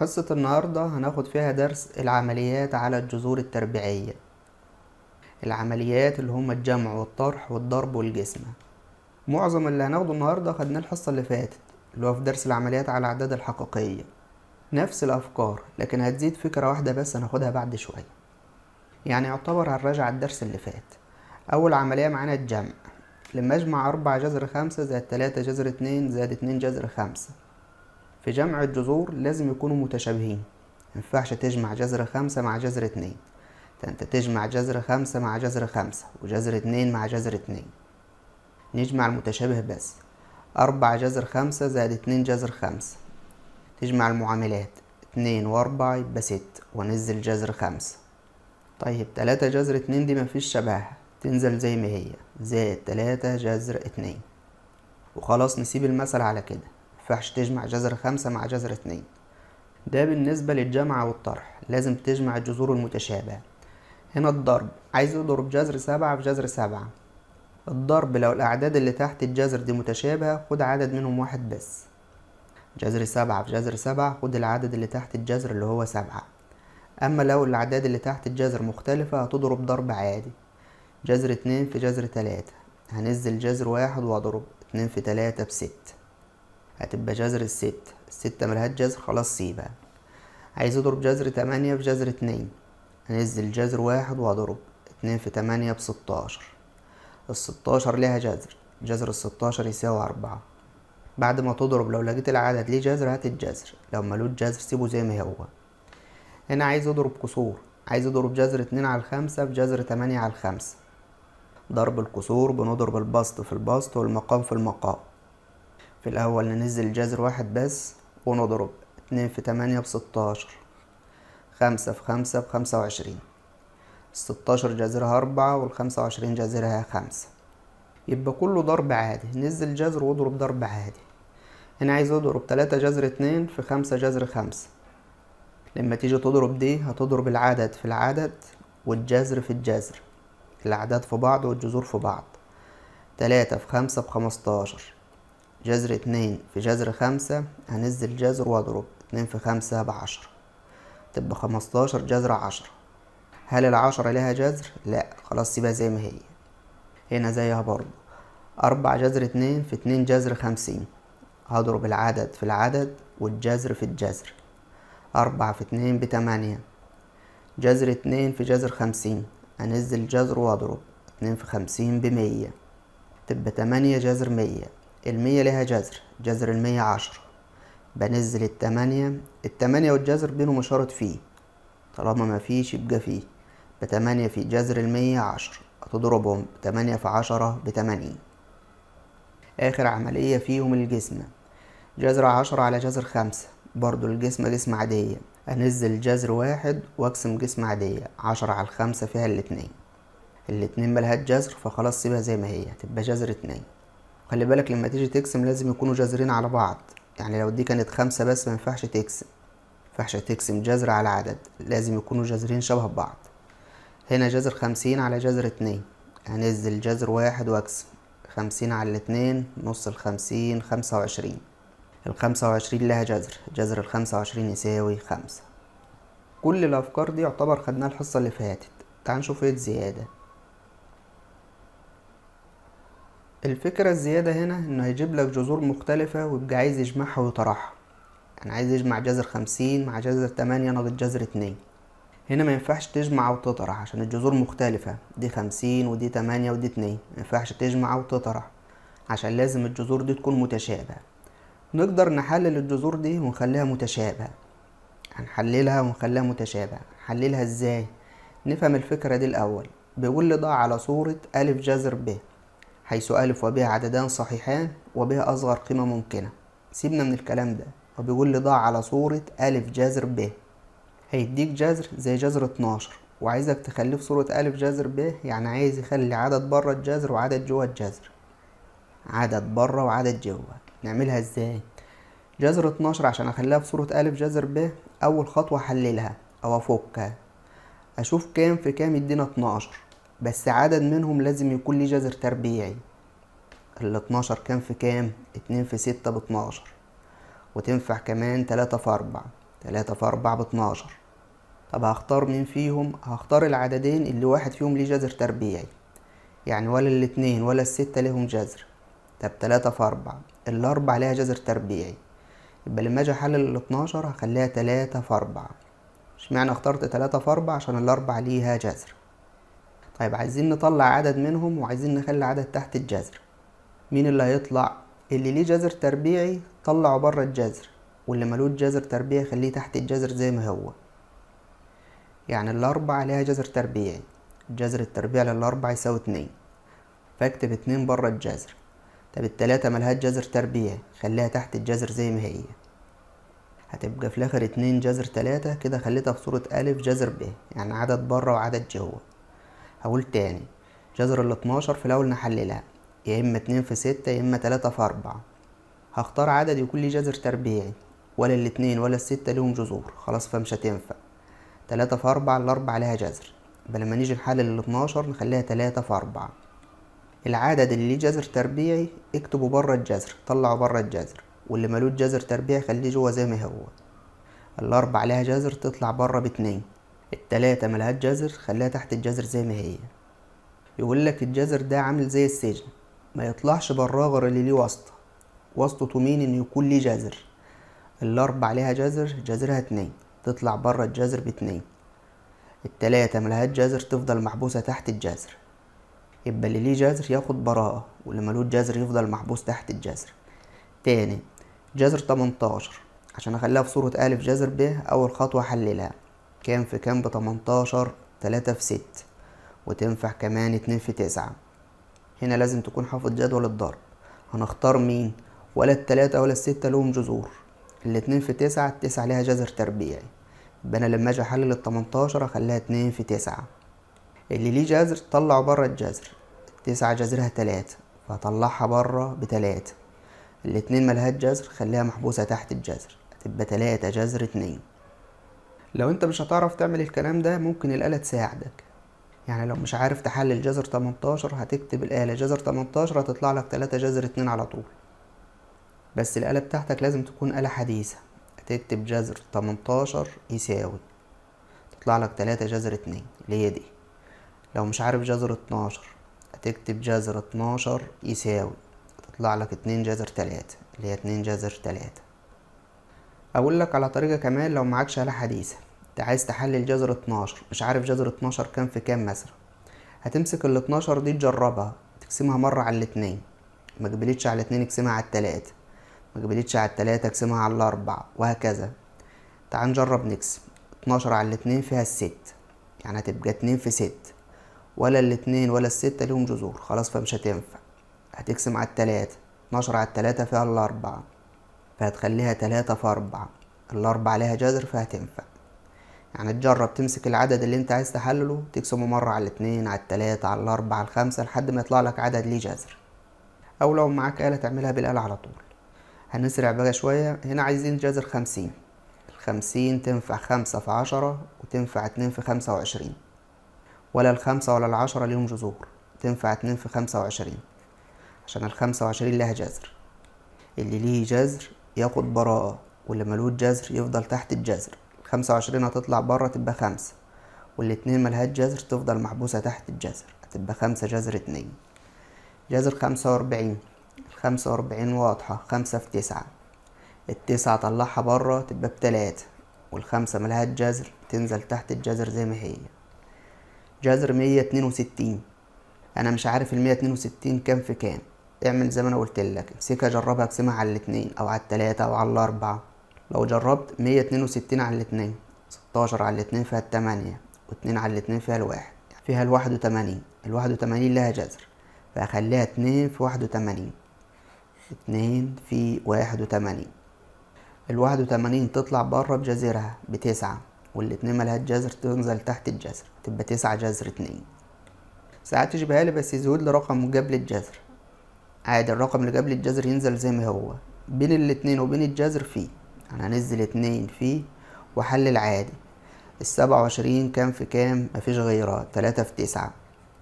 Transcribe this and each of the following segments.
حصة النهاردة هناخد فيها درس العمليات على الجذور التربيعية العمليات اللي هما الجمع والطرح والضرب والجسمة معظم اللي هناخده النهاردة خدناه الحصة اللي فاتت اللي هو في درس العمليات على الأعداد الحقيقية نفس الأفكار لكن هتزيد فكرة واحدة بس هناخدها بعد شوية يعني يعتبر هنراجع الدرس اللي فات أول عملية معانا الجمع لما أجمع أربعة جذر خمسة زائد تلاتة جذر اتنين زائد اتنين جذر خمسة في جمع الجذور لازم يكونوا متشابهين مينفعش تجمع جذر خمسة مع جذر اتنين ده انت تجمع جذر خمسة مع جذر خمسة وجذر اتنين مع جذر اتنين نجمع المتشابه بس أربعة جذر خمسة زائد اتنين جذر خمسة تجمع المعاملات اتنين وأربعة يبقى ست ونزل جذر خمسة طيب تلاتة جذر اتنين دي مفيش شبهها تنزل زي ما هي زائد تلاتة جذر اتنين وخلاص نسيب المثل على كده مينفعش تجمع جذر خمسة مع جذر اتنين ده بالنسبة للجمع والطرح لازم تجمع الجذور المتشابهة هنا الضرب عايز يضرب جذر سبعة في جذر سبعة الضرب لو الأعداد اللي تحت الجذر دي متشابهة خد عدد منهم واحد بس جذر سبعة في جذر سبعة خد العدد اللي تحت الجذر اللي هو سبعة أما لو الأعداد اللي تحت الجذر مختلفة هتضرب ضرب عادي جذر اتنين في جذر تلاتة هنزل جذر واحد وأضرب اتنين في تلاتة بست هتبقى جذر الست الستة ملهاش جذر خلاص سيبها عايز اضرب جذر تمانية في جذر اتنين هنزل جذر واحد واضرب اتنين في تمانية بستاشر الستاشر ليها جذر جذر الستاشر يساوي أربعة بعد ما تضرب لو لقيت العدد ليه جذر هات الجذر لو ملوش جذر سيبه زي ما هو هنا عايز اضرب كسور عايز اضرب جذر اتنين على الخمسة في جذر تمانية على الخمسة ضرب الكسور بنضرب البسط في البسط والمقام في المقام في الأول ننزل جذر واحد بس ونضرب اتنين في تمانية بستاشر خمسة في خمسة بخمسة وعشرين الستاشر جذرها أربعة والخمسة وعشرين جذرها خمسة يبقى كله ضرب عادي نزل جذر واضرب ضرب عادي هنا عايز اضرب تلاتة جذر اتنين في خمسة جذر خمسة لما تيجي تضرب دي هتضرب العدد في العدد والجذر في الجذر الأعداد في بعض والجذور في بعض تلاتة في خمسة بخمستاشر جذر اتنين في جذر خمسة هنزل جذر واضرب اتنين في خمسة بعشرة تبقى خمستاشر جذر عشرة هل العشرة لها جذر؟ لا خلاص سيبها زي ما هي هنا زيها برضو أربع جذر اتنين في اتنين جذر خمسين هضرب العدد في العدد والجذر في الجذر أربعة في اتنين بتمانية جذر اتنين في جذر خمسين هنزل جذر واضرب اتنين في خمسين بمية تبقى تمانية جذر مية المية ليها جذر جذر المية عشرة بنزل التمانية التمانية والجذر بينهم إشارة فيه طالما مفيش يبقى فيه بتمانية في جذر المية عشرة هتضربهم تمانية في عشرة بتمانين آخر عملية فيهم الجسمة جذر عشرة على جذر خمسة برضو الجسمة جسم عادية أنزل جذر واحد وأقسم جسم عادية عشرة على الخمسة فيها الاتنين الاتنين ملهاش جذر فخلاص سيبها زي ما هي تبقى جذر اتنين خلي بالك لما تيجي تقسم لازم يكونوا جذرين على بعض يعني لو دي كانت خمسة بس ما ينفعش تقسم مينفعش تقسم جذر على عدد لازم يكونوا جذرين شبه بعض هنا جذر خمسين على جذر اتنين هنزل جذر واحد واقسم خمسين على الاتنين نص الخمسين خمسة وعشرين الخمسة وعشرين لها جذر جذر الخمسة وعشرين يساوي خمسة كل الأفكار دي يعتبر خدناها الحصة اللي فاتت تعال نشوف ايه الزيادة الفكرة الزيادة هنا انه هيجيب لك جذور مختلفة ويبقى عايز يجمعها ويطرحها انا عايز يجمع جذر خمسين مع جذر تمانية ناقص جذر اتنين هنا ما ينفعش تجمع وتطرح عشان الجذور مختلفة دي خمسين ودي تمانية ودي اتنين ما ينفعش تجمع وتطرح عشان لازم الجذور دي تكون متشابهة نقدر نحلل الجذور دي ونخليها متشابهة هنحللها ونخليها متشابهة نحللها ازاي نفهم الفكرة دي الأول بيقول لي ضع على صورة ألف جذر ب حيث ألف وب عددان صحيحان وب أصغر قيمة ممكنة سيبنا من الكلام ده وبيقول لي ضع على صورة ألف جذر ب هيديك جذر زي جذر اتناشر وعايزك تخليه في صورة ألف جذر ب يعني عايز يخلي عدد بره الجذر وعدد جوه الجذر عدد بره وعدد جوه نعملها ازاي جذر اتناشر عشان اخليها في صورة ألف جذر ب أول خطوة أحللها أو أفكها أشوف كام في كام يدينا اتناشر بس عدد منهم لازم يكون ليه جذر تربيعي ال 12 كام في كام اتنين في ستة باتناشر وتنفع كمان تلاتة في أربعة تلاتة في أربعة باتناشر طب هختار مين فيهم هختار العددين اللي واحد فيهم ليه جذر تربيعي يعني ولا الاتنين ولا الستة ليهم جذر طب تلاتة في أربعة الأربع ليها جذر تربيعي يبقى لما أجي أحلل الاتناشر هخليها تلاتة في أربعة اشمعنى اخترت تلاتة في أربعة عشان الأربع ليها جذر طيب عايزين نطلع عدد منهم وعايزين نخلي عدد تحت الجذر مين اللي هيطلع اللي ليه جذر تربيعي طلعه بره الجذر واللي ملوش جذر تربيعي خليه تحت الجذر زي ما هو يعني الأربعة ليها جذر تربيعي جذر التربيع للأربعة يساوي اتنين فاكتب اتنين بره الجذر طب التلاتة ملهاش جذر تربيعي خليها تحت الجذر زي ما هي هتبقى في الآخر اتنين جذر تلاتة كده خليتها في صورة ألف جذر ب يعني عدد بره وعدد جوه هقول تاني جذر الاتناشر في الأول نحللها يا إما اتنين في ستة يا إما تلاتة في أربعة هختار عدد يكون لي جذر تربيعي ولا الاتنين ولا الستة ليهم جذور خلاص فمش هتنفع تلاتة في أربعة الأربعة ليها جذر يبقى لما نيجي نحلل الاتناشر نخليها تلاتة في أربعة العدد اللي ليه جذر تربيعي اكتبه بره الجذر طلعه بره الجذر واللي ملوش جذر تربيعي خليه جوه زي ما هو الأربعة ليها جذر تطلع بره باتنين التلاتة ملهاش جذر خليها تحت الجذر زي ما هي يقول لك الجذر ده عامل زي السجن ما يطلعش براه غير اللي ليه واسطة واسطته مين انه يكون ليه جذر الأربع ليها جذر جذرها اتنين تطلع بره الجذر باتنين التلاتة ملهاش جذر تفضل محبوسة تحت الجذر يبقى اللي ليه جذر ياخد براءة واللي ملوش جذر يفضل محبوس تحت الجذر تاني جذر تمنتاشر عشان اخليها في صورة ألف جذر ب أول خطوة أحللها كام في كام بتمنتاشر تلاتة في ست وتنفع كمان اتنين في تسعة هنا لازم تكون حافظ جدول الضرب هنختار مين ولا التلاتة ولا الستة لهم جذور الاتنين في تسعة التسعة ليها جذر تربيعي يبقى أنا لما أجي أحلل التمنتاشر أخليها اتنين في تسعة اللي ليه جذر طلعه بره الجذر التسعة جذرها تلاتة فهطلعها بره بتلاتة الاتنين ملهاش جذر خليها محبوسة تحت الجذر هتبقى تلاتة جذر اتنين لو انت مش هتعرف تعمل الكلام ده ممكن الآلة تساعدك يعني لو مش عارف تحلل جذر تمنتاشر هتكتب الآلة جذر تمنتاشر هتطلع لك تلاتة جذر اتنين على طول بس الآلة بتاعتك لازم تكون آلة حديثة هتكتب جذر تمنتاشر يساوي تطلع لك تلاتة جذر اتنين اللي هي دي لو مش عارف جذر اتناشر هتكتب جذر اتناشر يساوي تطلع لك اتنين جذر تلاتة اللي هي اتنين جذر تلاتة اقول لك على طريقة كمان لو معكش آلة حديثة انت عايز تحلل جذر اتناشر مش عارف جذر اتناشر كام في كام مثلا هتمسك ال 12 دي تجربها تقسمها مرة على الاتنين ما قبلتش على الاتنين اقسمها على التلاتة ما قبلتش على التلاتة اقسمها على الأربعة وهكذا تعال نجرب نقسم اتناشر على الاتنين فيها الست يعني هتبقى اتنين في ست ولا الاتنين ولا الستة ليهم جذور خلاص فمش هتنفع هتقسم على التلاتة اتناشر على التلاتة فيها الأربعة فهتخليها تلاتة في أربعة الأربعة ليها جذر فهتنفع يعني تجرب تمسك العدد اللي انت عايز تحلله تقسمه مرة على الاتنين على التلاتة على الأربعة على الخمسة لحد ما يطلع لك عدد ليه جذر أو لو معاك آلة تعملها بالآلة على طول هنسرع بقى شوية هنا عايزين جذر خمسين الخمسين تنفع خمسة في عشرة وتنفع اتنين في خمسة وعشرين ولا الخمسة ولا العشرة ليهم جذور تنفع اتنين في خمسة وعشرين عشان الخمسة وعشرين لها جذر اللي ليه جذر ياخد براءة واللي ملوش جذر يفضل تحت الجذر خمسة وعشرين هتطلع برا تبقى خمسة والاتنين ملهاش جذر تفضل محبوسة تحت الجذر هتبقى خمسة جذر اتنين جذر خمسة وأربعين خمسة وأربعين واضحة خمسة في تسعة التسعة طلعها برا تبقى بتلاتة والخمسة ملهاش جذر تنزل تحت الجذر زي ما هي جذر مية اتنين وستين أنا مش عارف المية اتنين وستين كام في كام اعمل زي ما أنا قلتلك امسكها جربها اقسمها على الاتنين أو على التلاتة أو على الأربعة لو جربت مية اتنين وستين على الاتنين ستاشر على الاتنين فيها التمانية واتنين على الاتنين فيها الواحد فيها الواحد وتمانين الواحد وتمانين لها جذر فهخليها اتنين في واحد وتمانين اتنين في واحد وتمانين الواحد وتمانين تطلع بره بجذرها بتسعة والاتنين ملهاش جذر تنزل تحت الجذر تبقى تسعة جذر اتنين ساعات تشبهها لي بس يزود لي رقم قبل الجذر عادي الرقم اللي قبل الجذر ينزل زي ما هو بين الاتنين وبين الجذر فيه يعني هنزل اتنين فيه واحلل عادي السبعة وعشرين كام في كام مفيش غيرها تلاتة في تسعة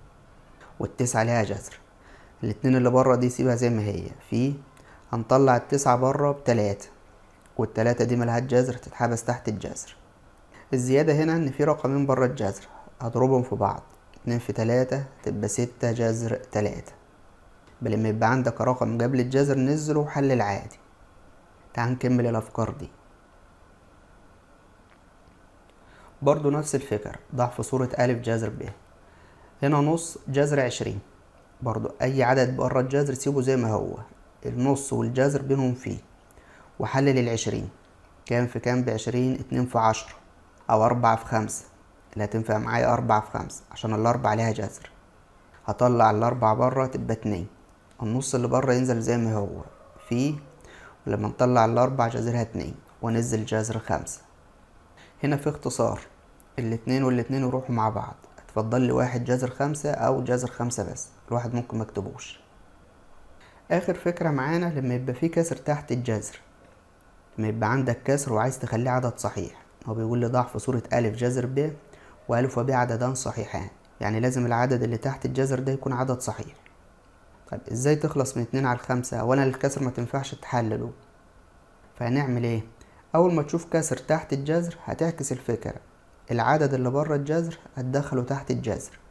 والتسعة ليها جذر الاتنين اللي برا دي سيبها زي ما هي في هنطلع التسعة برا بتلاتة والتلاتة دي ملهاش جذر تتحبس تحت الجذر الزيادة هنا ان في رقمين برا الجذر هضربهم في بعض اتنين في تلاتة تبقى ستة جذر تلاتة بل لما يبقى عندك رقم قبل الجذر نزله وحلل عادي تعال نكمل الأفكار دي برضو نفس الفكرة ضع في صورة ألف جذر ب هنا نص جذر عشرين برضو أي عدد برا الجذر سيبه زي ما هو النص والجذر بينهم فيه وحلل العشرين كام في كام بعشرين اتنين في عشرة أو أربعة في خمسة اللي هتنفع معايا أربعة في خمسة عشان الأربعة عليها جذر هطلع الأربعة برا تبقى اتنين النص اللي برا ينزل زي ما هو فيه ولما نطلع الأربع جذرها اتنين وانزل جذر خمسة هنا في اختصار الاتنين والاتنين يروحوا مع بعض اتفضل لي واحد جذر خمسة أو جذر خمسة بس الواحد ممكن مكتبوش آخر فكرة معانا لما يبقى في كسر تحت الجذر لما يبقى عندك كسر وعايز تخليه عدد صحيح هو بيقول لي ضع في صورة ألف جذر ب وألف وب عددان صحيحان يعني لازم العدد اللي تحت الجذر ده يكون عدد صحيح طيب ازاي تخلص من اتنين على الخمسة اولا الكسر ما تنفعش تحلله فهنعمل ايه اول ما تشوف كسر تحت الجذر هتعكس الفكرة العدد اللي بره الجذر هتدخله تحت الجذر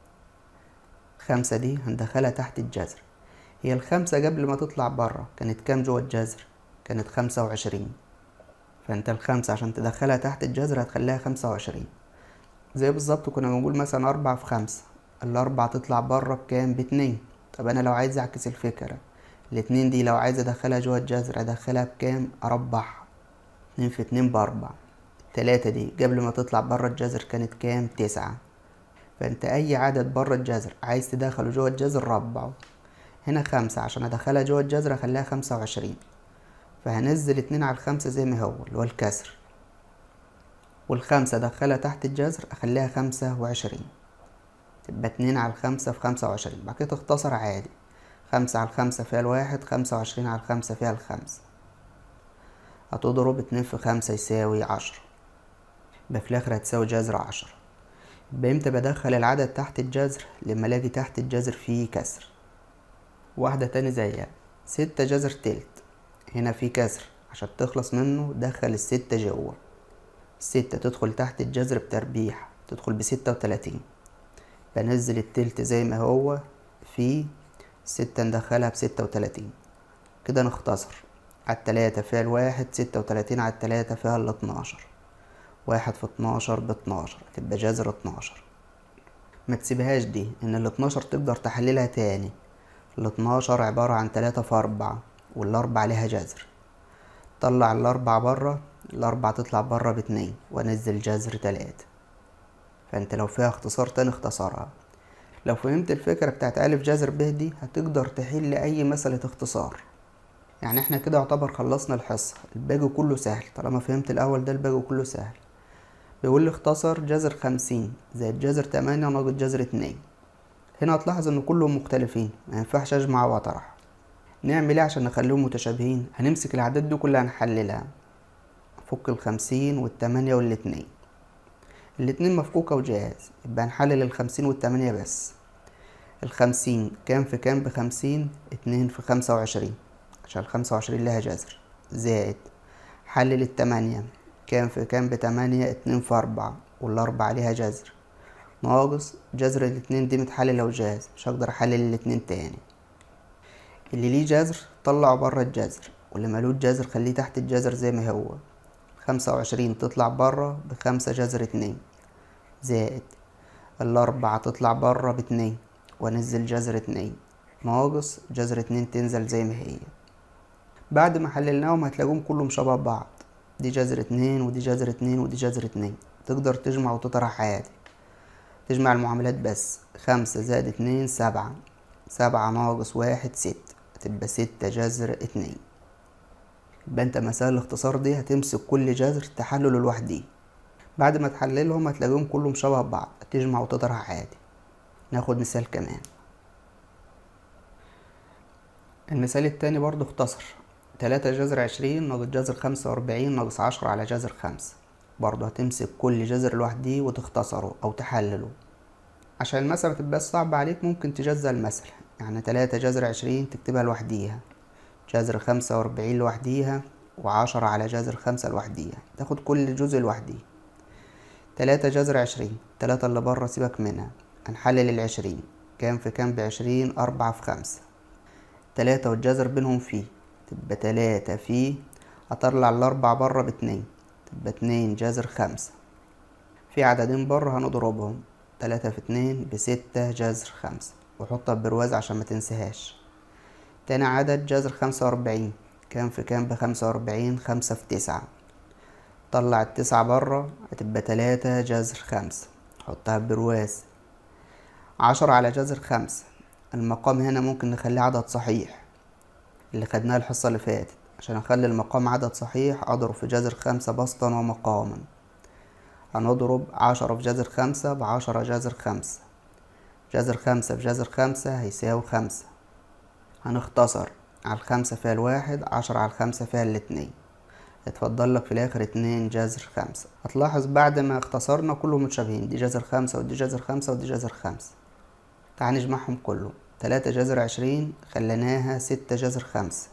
خمسة دي هندخلها تحت الجذر هي الخمسة قبل ما تطلع بره كانت كام جوه الجذر كانت خمسة وعشرين فانت الخمسة عشان تدخلها تحت الجذر هتخليها خمسة وعشرين زي بالظبط كنا بنقول مثلا أربعة في خمسة الأربعة تطلع بره بكام باتنين طب أنا لو عايز أعكس الفكرة الاتنين دي لو عايز أدخلها جوه الجذر أدخلها بكام أربعها اتنين في اتنين بأربعة التلاتة دي قبل ما تطلع بره الجذر كانت كام تسعة فانت أي عدد بره الجذر عايز تدخله جوه الجذر ربعه هنا خمسة عشان أدخلها جوه الجذر أخليها خمسة وعشرين فهنزل اتنين على الخمسة زي ما هو اللي هو الكسر والخمسة أدخلها تحت الجذر أخليها خمسة وعشرين تبقى اتنين على الخمسة في خمسة وعشرين بعد كده تختصر عادي خمسة على الخمسة فيها الواحد خمسة وعشرين على الخمسة فيها الخمسة هتضرب اتنين في خمسة يساوي عشرة يبقى في الآخر هتساوي جذر عشرة يبقى امتى بدخل العدد تحت الجذر لما الاقي تحت الجذر فيه كسر واحدة تاني زيها ستة جذر تلت هنا في كسر عشان تخلص منه دخل الستة جوه الستة تدخل تحت الجذر بتربيح تدخل بستة وتلاتين بنزل التلت زي ما هو في ستة ندخلها بستة وتلاتين كده نختصر على التلاتة فيها الواحد ستة وتلاتين على التلاتة فيها الاتناشر واحد في اتناشر باتناشر تبقى جذر اتناشر ما تسيبهاش دي ان الاتناشر تقدر تحللها تاني الاتناشر عبارة عن تلاتة في أربعة والأربعة ليها جذر طلع الأربعة برا الأربعة تطلع برا باتنين وأنزل جذر تلاتة فأنت لو فيها اختصار تاني اختصارها لو فهمت الفكرة بتاعت ألف جذر ب دي هتقدر تحل أي مسألة اختصار يعني احنا كده يعتبر خلصنا الحصة الباقي كله سهل طالما فهمت الأول ده الباقي كله سهل بيقول لي اختصر جذر خمسين زائد جذر تمانية ناقص جذر اتنين هنا هتلاحظ ان كلهم مختلفين ما ينفعش اجمع واطرح نعمل ايه عشان نخليهم متشابهين هنمسك الاعداد دي كلها نحللها نفك الخمسين والتمانية والاتنين الاتنين مفكوكة وجاهز يبقى هنحلل الخمسين والتمانية بس الخمسين كام في كام بخمسين اتنين في خمسة وعشرين عشان الخمسة وعشرين لها جذر زائد حلل التمانية كام في كام بتمانية اتنين في أربعة والأربعة ليها جذر ناقص جذر الاتنين دي متحللة وجاهز مش هقدر أحلل الاتنين تاني اللي ليه جذر طلعه برا الجذر واللي ملوش جذر خليه تحت الجذر زي ما هو خمسة وعشرين تطلع برا بخمسة جذر اتنين زائد الأربعة تطلع برا باتنين وأنزل جذر اتنين ناقص جذر اتنين تنزل زي ما هي بعد ما حللناهم هتلاقوهم كلهم شبه بعض دي جذر اتنين ودي جذر اتنين ودي جذر اتنين تقدر تجمع وتطرح عادي تجمع المعاملات بس خمسة زائد اتنين سبعة سبعة ناقص واحد ست هتبقى ستة جذر اتنين يبقى انت مسائل الاختصار دي هتمسك كل جذر تحلله لوحده بعد ما تحللهم هتلاقيهم كلهم شبه بعض تجمع وتطرح عادي ناخد مثال كمان المثال التاني برضو اختصر تلاتة جذر عشرين ناقص جذر خمسة وأربعين ناقص عشرة على جذر خمسة برضه هتمسك كل جذر لوحده وتختصره أو تحلله عشان المسألة متبقاش صعبة عليك ممكن تجزأ المسألة يعني تلاتة جذر عشرين تكتبها لوحديها جذر خمسة وأربعين لوحديها وعشرة على جذر خمسة لوحديها تاخد كل جزء لوحديه تلاتة جذر عشرين تلاتة اللي برا سيبك منها هنحلل العشرين كام في كام بعشرين أربعة في خمسة تلاتة والجذر بينهم فيه تبقى تلاتة في هطلع الأربعة برا باتنين تبقى اتنين جذر خمسة في عددين برا هنضربهم تلاتة في اتنين بستة جذر خمسة وحطها ببرواز عشان ما تنساهاش تاني عدد جذر خمسة وأربعين كام في كام بخمسة وأربعين خمسة في تسعة طلع التسعة برا هتبقى تلاتة جذر خمسة حطها ببرواز عشرة على جذر خمسة المقام هنا ممكن نخليه عدد صحيح اللي خدناه الحصة اللي فاتت عشان اخلي المقام عدد صحيح اضرب في جذر خمسة بسطا ومقاما هنضرب عشرة في جذر خمسة بعشرة جذر خمسة جذر خمسة في جذر خمسة هيساوي خمسة هنختصر على الخمسة فيها الواحد عشرة على الخمسة فيها الاتنين اتفضل لك في الاخر اتنين جذر خمسة هتلاحظ بعد ما اختصرنا كلهم متشابهين دي جذر خمسة ودي جذر خمسة ودي جذر خمسة تعال نجمعهم كلهم تلاتة جذر عشرين خليناها ستة جذر خمسة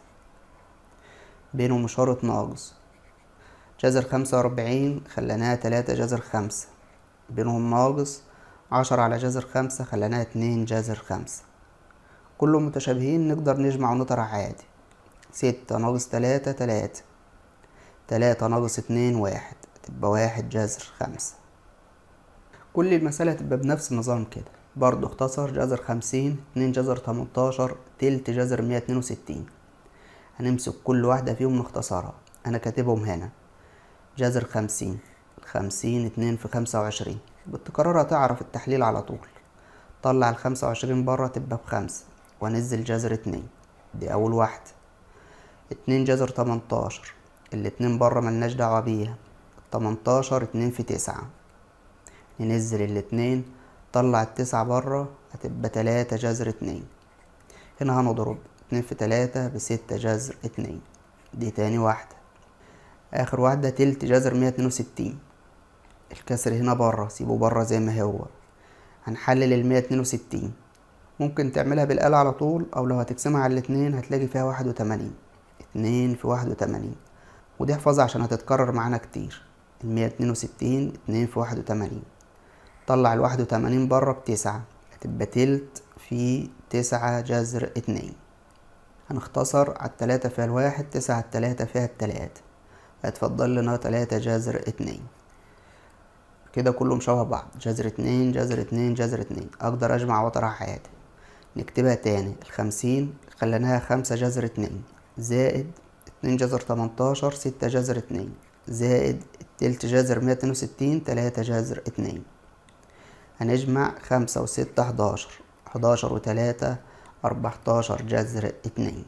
بينهم إشارة ناقص جذر خمسة وأربعين خليناها تلاتة جذر خمسة بينهم ناقص عشرة على جذر خمسة خليناها اتنين جذر خمسة كلهم متشابهين نقدر نجمع ونطرح عادي ستة ناقص تلاتة تلاتة تلاتة ناقص اتنين واحد تبقى واحد جذر خمسة كل المسألة هتبقى بنفس النظام كده برضو اختصر جذر خمسين اتنين جذر تمنتاشر تلت جذر مية اتنين وستين هنمسك كل واحدة فيهم نختصرها أنا كاتبهم هنا جذر خمسين خمسين اتنين في خمسة وعشرين بالتكرار هتعرف التحليل على طول طلع الخمسة وعشرين برا تبقى بخمسة وانزل جذر اتنين دي أول واحدة اتنين جذر تمنتاشر الاتنين برا ملناش دعوة بيها تمنتاشر اتنين في تسعة ننزل الاتنين طلع التسعة برا هتبقى تلاتة جذر اتنين هنا هنضرب اتنين في تلاتة بستة جذر اتنين دي تاني واحدة آخر واحدة تلت جذر مية اتنين وستين الكسر هنا برا سيبه برا زي ما هو هنحلل المية اتنين وستين ممكن تعملها بالآلة على طول أو لو هتقسمها على الاتنين هتلاقي فيها واحد وتمانين اتنين في واحد وتمانين ودي احفظها عشان هتتكرر معانا كتير المية اتنين وستين اتنين في واحد وتمانين طلع الواحد وتمانين برا بتسعة هتبقى تلت في تسعة جذر اتنين هنختصر على التلاتة فيها الواحد تسعة التلاتة فيها التلاتة هتفضل لنا تلاتة جذر اتنين كده كلهم شبه بعض جذر اتنين جذر اتنين جذر اتنين اقدر اجمع واطرح عادي نكتبها تاني الخمسين خليناها خمسة جذر اتنين زائد اتنين جذر تمنتاشر ستة جذر اتنين زائد التلت جذر مية اتنين وستين تلاتة جذر اتنين هنجمع خمسة وستة حداشر حداشر وتلاتة أربعتاشر جذر اتنين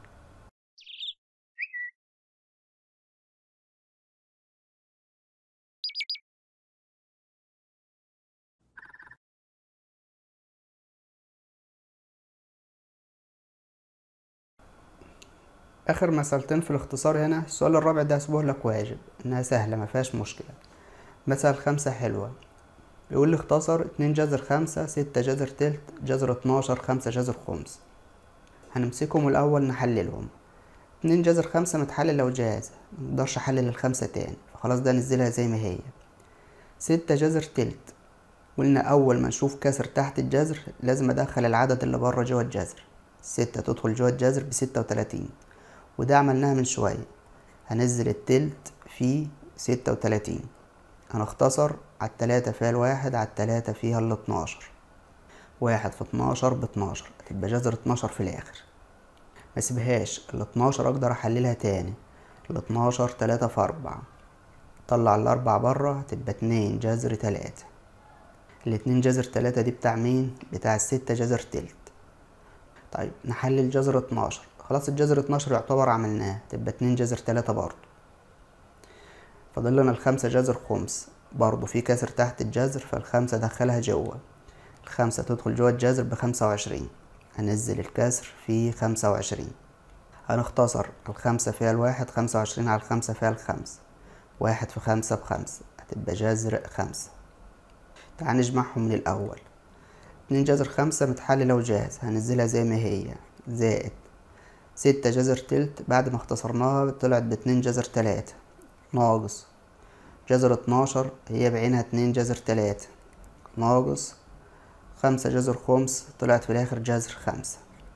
اخر مسألتين في الاختصار هنا السؤال الرابع ده هسيبه لك واجب انها سهله ما فيهاش مشكله مسألة خمسة حلوة بيقول لي اختصر اتنين جذر خمسة ستة جذر تلت جذر اتناشر خمسة جذر خمس هنمسكهم الاول نحللهم اتنين جذر خمسة متحلل لو جاهز مقدرش احلل الخمسة تاني فخلاص ده نزلها زي ما هي ستة جذر تلت قلنا اول ما نشوف كسر تحت الجذر لازم ادخل العدد اللي بره جوه الجذر ستة تدخل جوه الجذر بستة وتلاتين وده عملناها من شوية هنزل التلت في ستة وتلاتين هنختصر على التلاتة فيها الواحد على التلاتة فيها الاتناشر واحد في اتناشر باتناشر هتبقى جذر اتناشر في الآخر مسيبهاش الاتناشر أقدر أحللها تاني الاتناشر تلاتة في أربعة طلع الأربعة برا هتبقى اتنين جذر تلاتة الاتنين جذر تلاتة دي بتاع مين؟ بتاع الستة جذر تلت طيب نحلل جذر اتناشر خلاص الجذر اتناشر يعتبر عملناه تبقى اتنين جذر تلاتة برضو فاضل لنا الخمسة جذر خمس برضو في كسر تحت الجذر فالخمسة دخلها جوه الخمسة تدخل جوه الجذر بخمسة وعشرين هنزل الكسر في خمسة وعشرين هنختصر الخمسة فيها الواحد خمسة وعشرين على الخمسة فيها الخمسة واحد في خمسة بخمسة هتبقى جذر خمسة تعال نجمعهم من الأول اتنين جذر خمسة متحللة وجاهز هنزلها زي ما هي زائد ستة جذر تلت بعد ما اختصرناها طلعت باتنين جذر تلاتة ناقص جذر اتناشر هي بعينها اتنين جذر تلاتة ناقص خمسة جذر خمس طلعت في الآخر جذر خمسة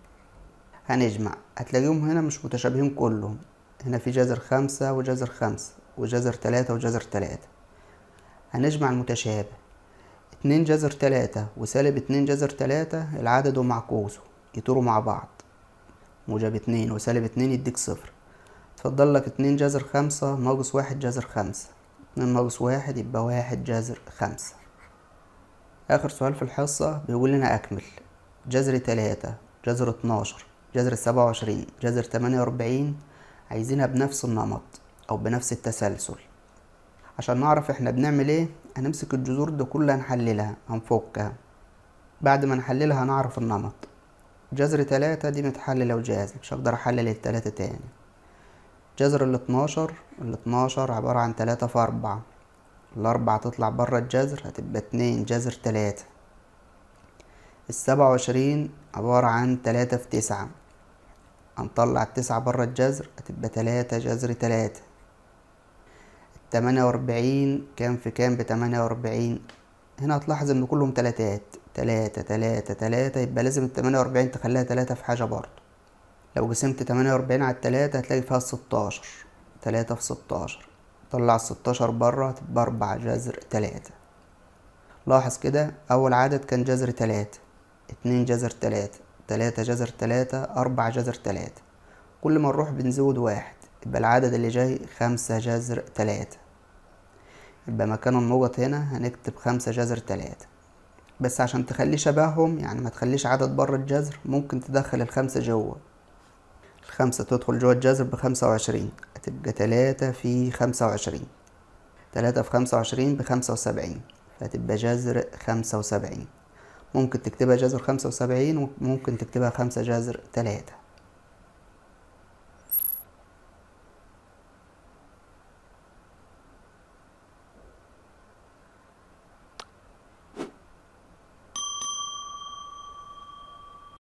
هنجمع هتلاقيهم هنا مش متشابهين كلهم هنا في جذر خمسة وجذر خمسة وجذر تلاتة وجذر تلاتة هنجمع المتشابه اتنين جذر تلاتة وسالب اتنين جذر تلاتة العدد ومعكوسه يطيروا مع بعض موجب اتنين وسالب اتنين يديك صفر تفضل لك اتنين جذر خمسة ناقص واحد جذر خمسة اتنين ناقص واحد يبقى واحد جذر خمسة آخر سؤال في الحصة بيقول لنا أكمل جذر تلاتة جذر اتناشر جذر سبعة وعشرين جذر تمانية وأربعين عايزينها بنفس النمط أو بنفس التسلسل عشان نعرف احنا بنعمل ايه هنمسك الجذور دي كلها نحللها هنفكها بعد ما نحللها هنعرف النمط جذر تلاتة دي متحللة وجاهزة مش هقدر احلل التلاتة تاني جذر الاتناشر الاتناشر عبارة عن تلاتة في أربعة الأربعة تطلع برا الجذر هتبقى اتنين جذر تلاتة السبعة وعشرين عبارة عن تلاتة في تسعة هنطلع التسعة برا الجذر هتبقى تلاتة جذر تلاتة التمانية وأربعين كام في كام بتمانية وأربعين هنا هتلاحظ إن كلهم تلاتات تلاتة تلاتة تلاتة يبقى لازم التمانية وأربعين تخليها تلاتة في حاجة برضه لو قسمت تمانية وأربعين على التلاتة هتلاقي فيها ستاشر تلاتة في ستاشر طلع الستاشر برا تبقى أربعة جذر تلاتة لاحظ كده أول عدد كان جذر تلاتة اتنين جذر تلاتة تلاتة جذر تلاتة أربعة جذر تلاتة كل ما نروح بنزود واحد يبقى العدد اللي جاي خمسة جذر تلاتة يبقى مكان النقط هنا هنكتب خمسة جذر تلاتة بس عشان تخليه شبههم يعني ما تخليش عدد بره الجذر ممكن تدخل الخمسة جوه الخمسة تدخل جوه الجذر بخمسة وعشرين هتبقى تلاتة في خمسة وعشرين تلاتة في خمسة وعشرين بخمسة وسبعين فهتبقى جذر خمسة وسبعين ممكن تكتبها جذر خمسة وسبعين وممكن تكتبها خمسة جذر تلاتة